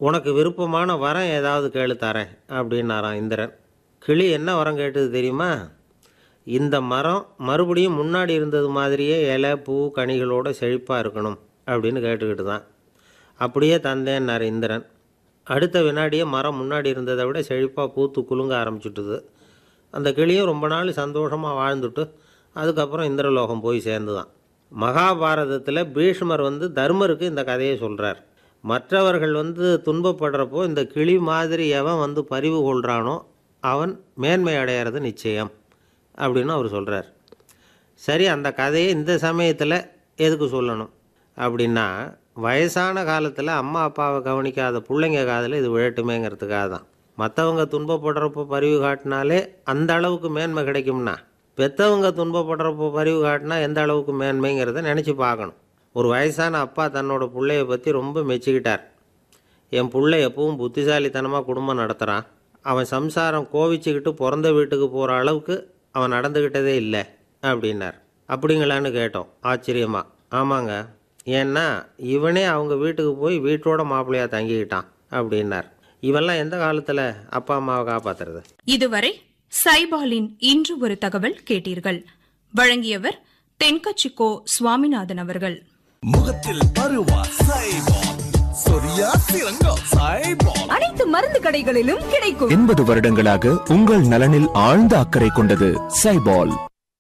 உனக்கு விருப்பமான வரம் ஏதாவது கேளு தரேன் அப்படின்னாராம் இந்திரன் கிளி என்ன வரம் கேட்டது தெரியுமா இந்த மரம் மறுபடியும் முன்னாடி இருந்தது மாதிரியே இலை பூ கனிகளோட செழிப்பாக இருக்கணும் அப்படின்னு கேட்டுக்கிட்டு தான் அப்படியே தந்தேன்னார் இந்திரன் அடுத்த வினாடியே மரம் முன்னாடி இருந்ததை விட செழிப்பாக பூத்து குலுங்க ஆரம்பிச்சுட்டுது அந்த கிளியும் ரொம்ப நாள் சந்தோஷமாக வாழ்ந்துட்டு அதுக்கப்புறம் இந்திரலோகம் போய் சேர்ந்துதான் மகாபாரதத்தில் பீஷ்மர் வந்து தர்மருக்கு இந்த கதையை சொல்கிறார் மற்றவர்கள் வந்து துன்பப்படுறப்போ இந்த கிளி மாதிரி எவன் வந்து பரிவு கொள்கிறானோ அவன் மேன்மை அடையிறது நிச்சயம் அப்படின்னு அவர் சொல்கிறார் சரி அந்த கதையை இந்த சமயத்தில் எதுக்கு சொல்லணும் அப்படின்னா வயசான காலத்தில் அம்மா அப்பாவை கவனிக்காத பிள்ளைங்க காதில் இது விழட்டுமேங்கிறதுக்காக தான் மற்றவங்க துன்பப்படுறப்போ பரிவு காட்டினாலே அந்த அளவுக்கு மேன்மை கிடைக்கும்னா பெற்றவங்க துன்பப்படுறப்போ பரிவு காட்டினா எந்த அளவுக்கு மேன்மைங்கிறத நினச்சி பார்க்கணும் ஒரு வயசான அப்பா தன்னோட பிள்ளைய பற்றி ரொம்ப மெச்சுக்கிட்டார் என் புள்ள எப்பவும் புத்திசாலித்தனமாக குடும்பம் நடத்துகிறான் அவன் சம்சாரம் கோவிச்சுக்கிட்டு பிறந்த வீட்டுக்கு போகிற அளவுக்கு அவன் நடந்துக்கிட்டதே இல்லை அப்படின்னார் அப்படிங்களான்னு கேட்டோம் ஆச்சரியமா ஆமாங்க ஏன்னா இவனே அவங்க வீட்டுக்கு போய் வீட்டோட மாப்பிள்ளையாக தங்கிக்கிட்டான் அப்படின்னார் இவெல்லாம் எந்த காலத்தில் அப்பா அம்மாவை காப்பாத்துறது இதுவரை சைபாலின் இன்று ஒரு தகவல் கேட்டீர்கள் வழங்கியவர் தென்கச்சிக்கோ சுவாமிநாதன் அவர்கள் முகத்தில் பருவா சைபால் சொரியா சிறங்கோ சைபால் அனைத்து மருந்து கடைகளிலும் கிடைக்கும் எண்பது வருடங்களாக உங்கள் நலனில் ஆழ்ந்த அக்கறை கொண்டது சைபால்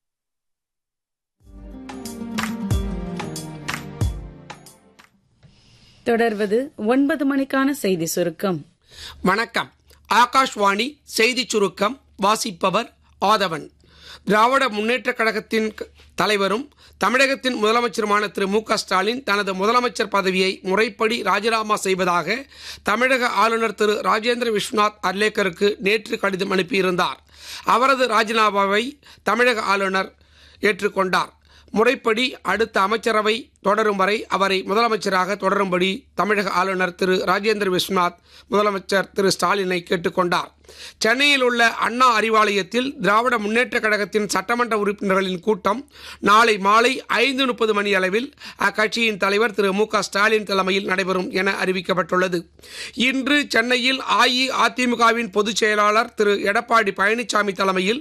தொடர்வது ஒன்பது மணிக்கான செய்தி சுருக்கம் வணக்கம் ஆகாஷ்வாணி செய்திச் சுருக்கம் வாசிப்பவர் ஆதவன் திராவிட முன்னேற்றக் கழகத்தின் க- தலைவரும் தமிழகத்தின் முதலமைச்சருமான திரு மு க ஸ்டாலின் தனது முதலமைச்சர் பதவியை முறைப்படி ராஜினாமா செய்வதாக தமிழக ஆளுநர் திரு ராஜேந்திர விஸ்வநாத் அர்லேக்கருக்கு நேற்று கடிதம் அனுப்பியிருந்தார் அவரது ராஜினாமாவை தமிழக ஆளுநர் ஏற்றுக்கொண்டார் முறைப்படி அடுத்த அமைச்சரவை தொடரும் வரை அவரை முதலமைச்சராக தொடரும்படி தமிழக ஆளுநர் திரு ராஜேந்திர விஸ்வநாத் முதலமைச்சர் திரு ஸ்டாலினை கேட்டுக்கொண்டார் சென்னையில் உள்ள அண்ணா அறிவாலயத்தில் திராவிட முன்னேற்றக் கழகத்தின் சட்டமன்ற உறுப்பினர்களின் கூட்டம் நாளை மாலை ஐந்து முப்பது மணி அளவில் அக்கட்சியின் தலைவர் திரு மு க ஸ்டாலின் தலைமையில் நடைபெறும் என அறிவிக்கப்பட்டுள்ளது இன்று சென்னையில் அஇஅதிமுகவின் பொதுச் செயலாளர் திரு எடப்பாடி பழனிசாமி தலைமையில்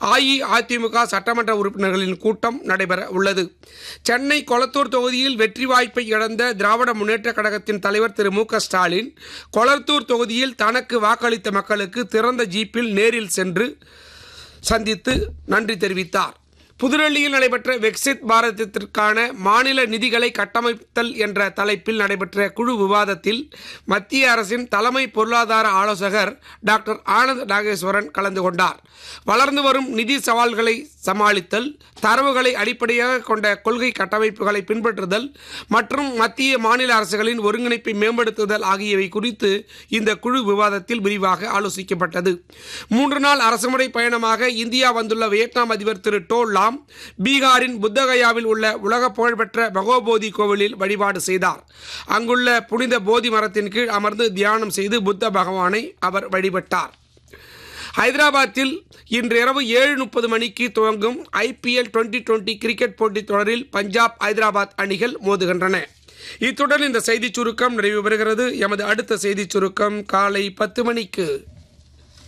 அஇஅதிமுக சட்டமன்ற உறுப்பினர்களின் கூட்டம் நடைபெற உள்ளது சென்னை கொளத்தூர் தொகுதியில் வெற்றி வாய்ப்பை இழந்த திராவிட முன்னேற்றக் கழகத்தின் தலைவர் திரு மு க ஸ்டாலின் கொளத்தூர் தொகுதியில் தனக்கு வாக்களித்த மக்களுக்கு திறந்த ஜீப்பில் நேரில் சென்று சந்தித்து நன்றி தெரிவித்தார் புதுடெல்லியில் நடைபெற்ற வெக்சித் பாரதத்திற்கான மாநில நிதிகளை கட்டமைத்தல் என்ற தலைப்பில் நடைபெற்ற குழு விவாதத்தில் மத்திய அரசின் தலைமை பொருளாதார ஆலோசகர் டாக்டர் ஆனந்த் நாகேஸ்வரன் கலந்து கொண்டார் வளர்ந்து வரும் நிதி சவால்களை சமாளித்தல் தரவுகளை அடிப்படையாக கொண்ட கொள்கை கட்டமைப்புகளை பின்பற்றுதல் மற்றும் மத்திய மாநில அரசுகளின் ஒருங்கிணைப்பை மேம்படுத்துதல் ஆகியவை குறித்து இந்த குழு விவாதத்தில் விரிவாக ஆலோசிக்கப்பட்டது மூன்று நாள் அரசுமுறை பயணமாக இந்தியா வந்துள்ள வியட்நாம் அதிபர் திரு டோ லாம் பீகாரின் புத்தகயாவில் உள்ள உலக புகழ்பெற்ற பகோபோதி கோவிலில் வழிபாடு செய்தார் அங்குள்ள புனித போதி மரத்தின் கீழ் அமர்ந்து தியானம் செய்து புத்த பகவானை அவர் வழிபட்டார் ஹைதராபாத்தில் இன்று இரவு ஏழு முப்பது மணிக்கு துவங்கும் ஐபிஎல் டுவெண்டி டுவெண்டி கிரிக்கெட் போட்டித் தொடரில் பஞ்சாப் ஹைதராபாத் அணிகள் மோதுகின்றன இத்துடன் இந்த செய்திச் சுருக்கம் நிறைவு பெறுகிறது எமது அடுத்த செய்திச் சுருக்கம் காலை பத்து மணிக்கு